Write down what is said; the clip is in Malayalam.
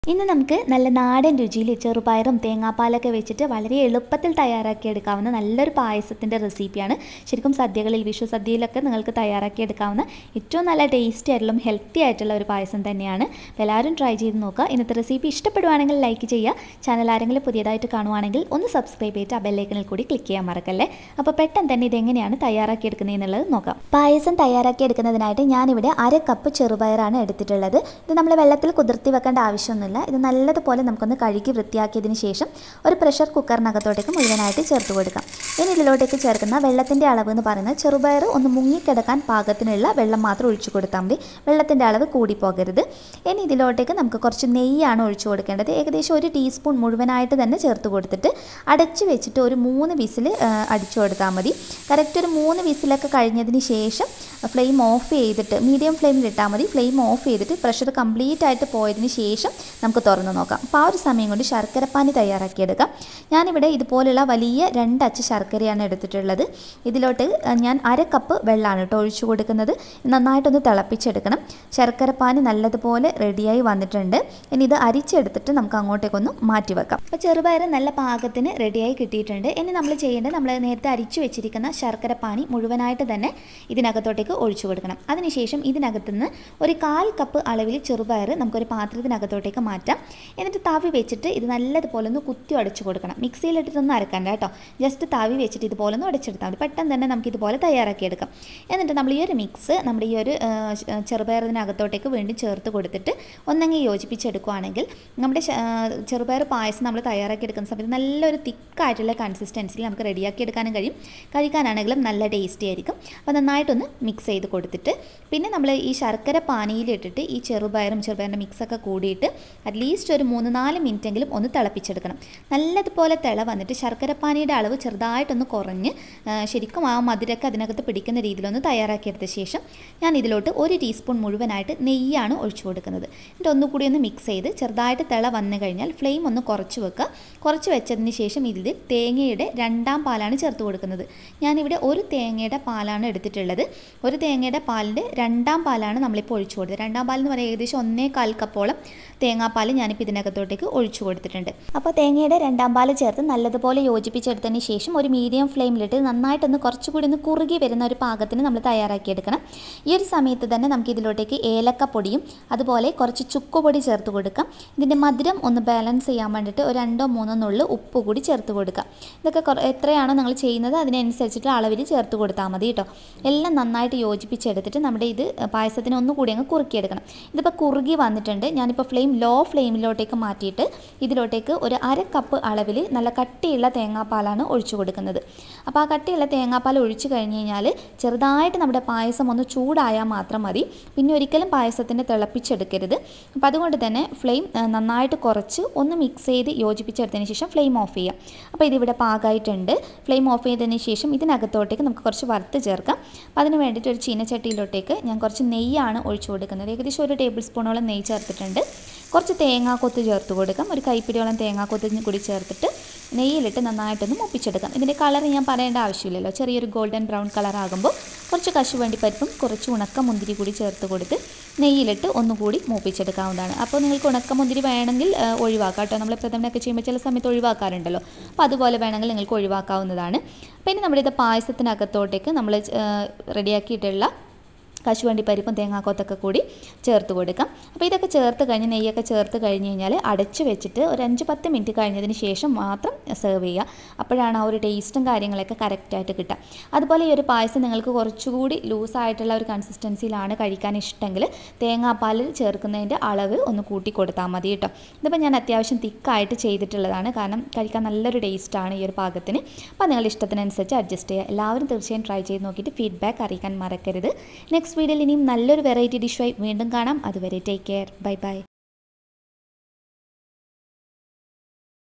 ഇന്ന് നമുക്ക് നല്ല നാടൻ രുചിയിൽ ചെറുപയറും തേങ്ങാപ്പാലൊക്കെ വെച്ചിട്ട് വളരെ എളുപ്പത്തിൽ തയ്യാറാക്കിയെടുക്കാവുന്ന നല്ലൊരു പായസത്തിൻ്റെ റെസിപ്പിയാണ് ശരിക്കും സദ്യകളിൽ വിഷു സദ്യയിലൊക്കെ നിങ്ങൾക്ക് തയ്യാറാക്കിയെടുക്കാവുന്ന ഏറ്റവും നല്ല ടേസ്റ്റി ആയിട്ടുള്ള ഹെൽത്തി ആയിട്ടുള്ള ഒരു പായസം തന്നെയാണ് അപ്പോൾ എല്ലാവരും ട്രൈ ചെയ്ത് നോക്കുക ഇന്നത്തെ റെസിപ്പി ഇഷ്ടപ്പെടുവാണെങ്കിൽ ലൈക്ക് ചെയ്യുക ചാനൽ ആരെങ്കിലും പുതിയതായിട്ട് കാണുവാണെങ്കിൽ ഒന്ന് സബ്സ്ക്രൈബ് ചെയ്തിട്ട് ആ ബെല്ലൈക്കണിൽ കൂടി ക്ലിക്ക് ചെയ്യാൻ മറക്കല്ലേ അപ്പോൾ പെട്ടെന്ന് തന്നെ ഇതെങ്ങനെയാണ് തയ്യാറാക്കിയെടുക്കുന്നത് എന്നുള്ളത് നോക്കാം പായസം തയ്യാറാക്കിയെടുക്കുന്നതിനായിട്ട് ഞാനിവിടെ അര കപ്പ് ചെറുപയറാണ് എടുത്തിട്ടുള്ളത് ഇത് നമ്മൾ വെള്ളത്തിൽ കുതിർത്തി വെക്കേണ്ട ആവശ്യമൊന്നുമില്ല ഇത് നല്ലതുപോലെ നമുക്കൊന്ന് കഴുകി വൃത്തിയാക്കിയതിന് ശേഷം ഒരു പ്രഷർ കുക്കറിനകത്തോട്ടേക്ക് മുഴുവനായിട്ട് ചേർത്ത് കൊടുക്കാം ഇനി ഇതിലോട്ടേക്ക് ചേർക്കുന്ന വെള്ളത്തിൻ്റെ അളവ് എന്ന് പറയുന്നത് ചെറുപയർ ഒന്ന് മുങ്ങിക്കിടക്കാൻ പാകത്തിനുള്ള വെള്ളം മാത്രം ഒഴിച്ചു കൊടുത്താൽ മതി വെള്ളത്തിൻ്റെ അളവ് കൂടി പോകരുത് ഇനി ഇതിലോട്ടേക്ക് നമുക്ക് കുറച്ച് നെയ്യാണ് ഒഴിച്ചു കൊടുക്കേണ്ടത് ഏകദേശം ഒരു ടീസ്പൂൺ മുഴുവനായിട്ട് തന്നെ ചേർത്ത് കൊടുത്തിട്ട് അടച്ച് വെച്ചിട്ട് ഒരു മൂന്ന് വിസിൽ അടിച്ചു കൊടുത്താൽ മതി കറക്റ്റ് ഒരു മൂന്ന് വിസിലൊക്കെ കഴിഞ്ഞതിന് ശേഷം ഫ്ലെയിം ഓഫ് ചെയ്തിട്ട് മീഡിയം ഫ്ലെയിമിൽ ഇട്ടാൽ മതി ഫ്ലെയിം ഓഫ് ചെയ്തിട്ട് പ്രഷർ കംപ്ലീറ്റ് ആയിട്ട് പോയതിന് ശേഷം നമുക്ക് തുറന്ന് നോക്കാം അപ്പോൾ ആ ഒരു സമയം കൊണ്ട് ശർക്കരപ്പാനി തയ്യാറാക്കിയെടുക്കാം ഞാനിവിടെ ഇതുപോലുള്ള വലിയ രണ്ടച്ച് ശർക്കരയാണ് എടുത്തിട്ടുള്ളത് ഇതിലോട്ട് ഞാൻ അര കപ്പ് വെള്ളമാണ് കേട്ടോ ഒഴിച്ചു കൊടുക്കുന്നത് നന്നായിട്ടൊന്ന് തിളപ്പിച്ചെടുക്കണം ശർക്കരപ്പാനി നല്ലതുപോലെ റെഡിയായി വന്നിട്ടുണ്ട് ഇനി ഇത് അരിച്ചെടുത്തിട്ട് നമുക്ക് അങ്ങോട്ടേക്കൊന്ന് മാറ്റി വെക്കാം അപ്പോൾ ചെറുപയർ നല്ല പാകത്തിന് റെഡിയായി കിട്ടിയിട്ടുണ്ട് ഇനി നമ്മൾ ചെയ്യേണ്ടത് നമ്മൾ നേരത്തെ അരിച്ചു വെച്ചിരിക്കുന്ന ശർക്കരപ്പാനി മുഴുവനായിട്ട് തന്നെ ഇതിനകത്തോട്ടേക്ക് ഒഴിച്ചു കൊടുക്കണം അതിനുശേഷം ഇതിനകത്തുനിന്ന് ഒരു കാൽ കപ്പ് അളവിൽ ചെറുപയർ നമുക്കൊരു പാത്രത്തിനകത്തോട്ടേക്ക് മാറ്റാം എന്നിട്ട് താവി വെച്ചിട്ട് ഇത് നല്ലതുപോലെ ഒന്ന് കുത്തി അടച്ചു കൊടുക്കണം മിക്സിയിലിട്ടിട്ടൊന്നും അരക്കണ്ട കേട്ടോ ജസ്റ്റ് താവി വെച്ചിട്ട് ഇതുപോലെ ഒന്ന് അടച്ചെടുത്താൽ മതി പെട്ടെന്ന് തന്നെ നമുക്ക് ഇതുപോലെ തയ്യാറാക്കിയെടുക്കാം എന്നിട്ട് നമ്മൾ ഈ ഒരു മിക്സ് നമ്മുടെ ഈ ഒരു ചെറുപയറിനകത്തോട്ടേക്ക് വീണ്ടും ചേർത്ത് കൊടുത്തിട്ട് ഒന്നെങ്കിൽ യോജിപ്പിച്ചെടുക്കുകയാണെങ്കിൽ നമ്മുടെ ചെറുപയർ പായസം നമ്മൾ തയ്യാറാക്കിയെടുക്കുന്ന സമയത്ത് നല്ലൊരു തിക്കായിട്ടുള്ള കൺസിസ്റ്റൻസിയിൽ നമുക്ക് റെഡിയാക്കി എടുക്കാനും കഴിയും കഴിക്കാനാണെങ്കിലും നല്ല ടേസ്റ്റി ആയിരിക്കും അപ്പോൾ നന്നായിട്ടൊന്ന് മിക്സ് ചെയ്ത് കൊടുത്തിട്ട് പിന്നെ നമ്മൾ ഈ ശർക്കര പാനിയിലിട്ടിട്ട് ഈ ചെറുപയറും ചെറുപയറിൻ്റെ മിക്സൊക്കെ കൂടിയിട്ട് അറ്റ്ലീസ്റ്റ് ഒരു മൂന്ന് നാല് മിനിറ്റെങ്കിലും ഒന്ന് തിളപ്പിച്ചെടുക്കണം നല്ലതുപോലെ തിള വന്നിട്ട് ശർക്കരപ്പാനിയുടെ അളവ് ചെറുതായിട്ടൊന്ന് കുറഞ്ഞ് ശരിക്കും ആ മധുരമൊക്കെ അതിനകത്ത് പിടിക്കുന്ന രീതിയിലൊന്ന് തയ്യാറാക്കിയെടുത്ത ശേഷം ഞാൻ ഇതിലോട്ട് ഒരു ടീസ്പൂൺ മുഴുവനായിട്ട് നെയ്യാണ് ഒഴിച്ചു കൊടുക്കുന്നത് എന്നിട്ട് ഒന്നുകൂടി ഒന്ന് മിക്സ് ചെയ്ത് ചെറുതായിട്ട് തിള വന്നു കഴിഞ്ഞാൽ ഫ്ലെയിം ഒന്ന് കുറച്ച് വെക്കുക കുറച്ച് വെച്ചതിന് ശേഷം ഇതിൽ തേങ്ങയുടെ രണ്ടാം പാലാണ് ചേർത്ത് കൊടുക്കുന്നത് ഞാനിവിടെ ഒരു തേങ്ങയുടെ പാലാണ് എടുത്തിട്ടുള്ളത് ഒരു തേങ്ങയുടെ പാലിൻ്റെ രണ്ടാം പാലാണ് നമ്മളിപ്പോൾ ഒഴിച്ചു കൊടുത്തത് രണ്ടാം പാൽ എന്ന് പറയുന്നത് ഏകദേശം ഒന്നേ കാൽ കപ്പോളം തേങ്ങാപ്പാൽ ഞാനിപ്പോൾ ഇതിനകത്തോട്ടേക്ക് ഒഴിച്ചു കൊടുത്തിട്ടുണ്ട് അപ്പോൾ തേങ്ങയുടെ രണ്ടാം പാൽ ചേർത്ത് നല്ലതുപോലെ യോജിപ്പിച്ചെടുത്തതിന് ശേഷം ഒരു മീഡിയം ഫ്ലെയിമിലിട്ട് നന്നായിട്ടൊന്ന് കുറച്ചുകൂടി ഒന്ന് കുറുകി വരുന്ന ഒരു പാകത്തിന് നമ്മൾ തയ്യാറാക്കിയെടുക്കണം ഈ ഒരു സമയത്ത് തന്നെ നമുക്ക് ഇതിലോട്ടേക്ക് ഏലക്കപ്പൊടിയും അതുപോലെ കുറച്ച് ചുക്കുപൊടി ചേർത്ത് കൊടുക്കാം ഇതിൻ്റെ മധുരം ഒന്ന് ബാലൻസ് ചെയ്യാൻ വേണ്ടിയിട്ട് ഒരു രണ്ടോ മൂന്നോ നുള്ളു ഉപ്പ് കൂടി ചേർത്ത് കൊടുക്കാം ഇതൊക്കെ എത്രയാണോ നിങ്ങൾ ചെയ്യുന്നത് അതിനനുസരിച്ചിട്ട് അളവിൽ ചേർത്ത് കൊടുത്താൽ മതി കേട്ടോ എല്ലാം നന്നായിട്ട് യോജിപ്പിച്ചെടുത്തിട്ട് നമ്മുടെ ഇത് പായസത്തിന് ഒന്നുകൂടി അങ്ങ് കുറുക്കിയെടുക്കണം ഇതിപ്പോൾ കുറുകി വന്നിട്ടുണ്ട് ഞാനിപ്പോൾ ഫ്ലെയിം ലോ ഫ്ലെയിമിലോട്ടേക്ക് മാറ്റിയിട്ട് ഇതിലോട്ടേക്ക് ഒരു അര കപ്പ് അളവിൽ നല്ല കട്ടിയുള്ള തേങ്ങാപ്പാലാണ് ഒഴിച്ചു കൊടുക്കുന്നത് അപ്പോൾ ആ കട്ടിയുള്ള തേങ്ങാപ്പാൽ ഒഴിച്ചു കഴിഞ്ഞ് കഴിഞ്ഞാൽ ചെറുതായിട്ട് നമ്മുടെ പായസം ഒന്ന് ചൂടായാൽ മാത്രം മതി പിന്നെ ഒരിക്കലും പായസത്തിൻ്റെ തിളപ്പിച്ചെടുക്കരുത് അപ്പോൾ അതുകൊണ്ട് തന്നെ ഫ്ലെയിം നന്നായിട്ട് കുറച്ച് ഒന്ന് മിക്സ് ചെയ്ത് യോജിപ്പിച്ചെടുത്തതിന് ശേഷം ഫ്ലെയിം ഓഫ് ചെയ്യാം അപ്പോൾ ഇതിവിടെ പാകമായിട്ടുണ്ട് ഫ്ലെയിം ഓഫ് ചെയ്തതിന് ശേഷം ഇതിനകത്തോട്ടേക്ക് നമുക്ക് കുറച്ച് വറുത്ത് ചേർക്കാം അപ്പോൾ അതിന് വേണ്ടിയിട്ട് ഒരു ചീനച്ചട്ടിയിലോട്ടേക്ക് ഞാൻ കുറച്ച് നെയ്യാണ് ഒഴിച്ചു കൊടുക്കുന്നത് ഏകദേശം ഒരു ടേബിൾ സ്പൂണോളം നെയ്യ് ചേർത്തിട്ടുണ്ട് കുറച്ച് തേങ്ങാക്കൊത്ത് ചേർത്ത് കൊടുക്കാം ഒരു കൈപ്പിടിയോളം തേങ്ങാക്കൊത്ത് കൂടി ചേർത്തിട്ട് നെയ്യിലിട്ട് നന്നായിട്ടൊന്ന് മുപ്പിച്ചെടുക്കാം ഇതിൻ്റെ കളർ ഞാൻ പറയേണ്ട ആവശ്യമില്ലല്ലോ ചെറിയൊരു ഗോൾഡൻ ബ്രൗൺ കളർ ആകുമ്പോൾ കുറച്ച് കശുവണ്ടി പരിപ്പും കുറച്ച് ഉണക്ക മുന്തിരി കൂടി ചേർത്ത് കൊടുത്ത് നെയ്യിലിട്ട് ഒന്നുകൂടി മൂപ്പിച്ചെടുക്കാവുന്നതാണ് അപ്പോൾ നിങ്ങൾക്ക് ഉണക്ക മുന്തിരി വേണമെങ്കിൽ ഒഴിവാക്കാം കേട്ടോ നമ്മൾ പ്രഥമനൊക്കെ ചെയ്യുമ്പോൾ ചില സമയത്ത് ഒഴിവാക്കാറുണ്ടല്ലോ അപ്പോൾ അതുപോലെ വേണമെങ്കിൽ നിങ്ങൾക്ക് ഒഴിവാക്കാവുന്നതാണ് പിന്നെ നമ്മുടെ ഇത് പായസത്തിനകത്തോട്ടേക്ക് നമ്മൾ റെഡിയാക്കിയിട്ടുള്ള കശുവണ്ടി പരിപ്പും തേങ്ങാക്കൊത്തൊക്കെ കൂടി ചേർത്ത് കൊടുക്കാം അപ്പോൾ ഇതൊക്കെ ചേർത്ത് കഴിഞ്ഞ് നെയ്യൊക്കെ ചേർത്ത് കഴിഞ്ഞ് കഴിഞ്ഞാൽ അടച്ച് വെച്ചിട്ട് ഒരു അഞ്ച് പത്ത് മിനിറ്റ് കഴിഞ്ഞതിന് ശേഷം മാത്രം സെർവ് ചെയ്യുക അപ്പോഴാണ് ആ ഒരു ടേസ്റ്റും കാര്യങ്ങളൊക്കെ കറക്റ്റായിട്ട് കിട്ടുക അതുപോലെ ഈ ഒരു പായസം നിങ്ങൾക്ക് കുറച്ചുകൂടി ലൂസായിട്ടുള്ള ഒരു കൺസിസ്റ്റൻസിയിലാണ് കഴിക്കാൻ ഇഷ്ടമെങ്കിൽ തേങ്ങാപ്പാലിൽ ചേർക്കുന്നതിൻ്റെ അളവ് ഒന്ന് കൂട്ടി കൊടുത്താൽ മതി കേട്ടോ ഇതിപ്പോൾ ഞാൻ അത്യാവശ്യം തിക്കായിട്ട് ചെയ്തിട്ടുള്ളതാണ് കാരണം കഴിക്കാൻ നല്ലൊരു ടേസ്റ്റാണ് ഈ ഒരു പാകത്തിന് അപ്പോൾ നിങ്ങളുടെ ഇഷ്ടത്തിനനുസരിച്ച് അഡ്ജസ്റ്റ് ചെയ്യുക എല്ലാവരും തീർച്ചയായും ട്രൈ ചെയ്ത് നോക്കിയിട്ട് ഫീഡ്ബാക്ക് അറിയിക്കാൻ മറക്കരുത് നെക്സ്റ്റ് വീഡിയോയിൽ ഇനിയും നല്ലൊരു വെറൈറ്റി ഡിഷുമായി വീണ്ടും കാണാം അതുവരെ ടേക്ക് കെയർ ബൈ ബൈ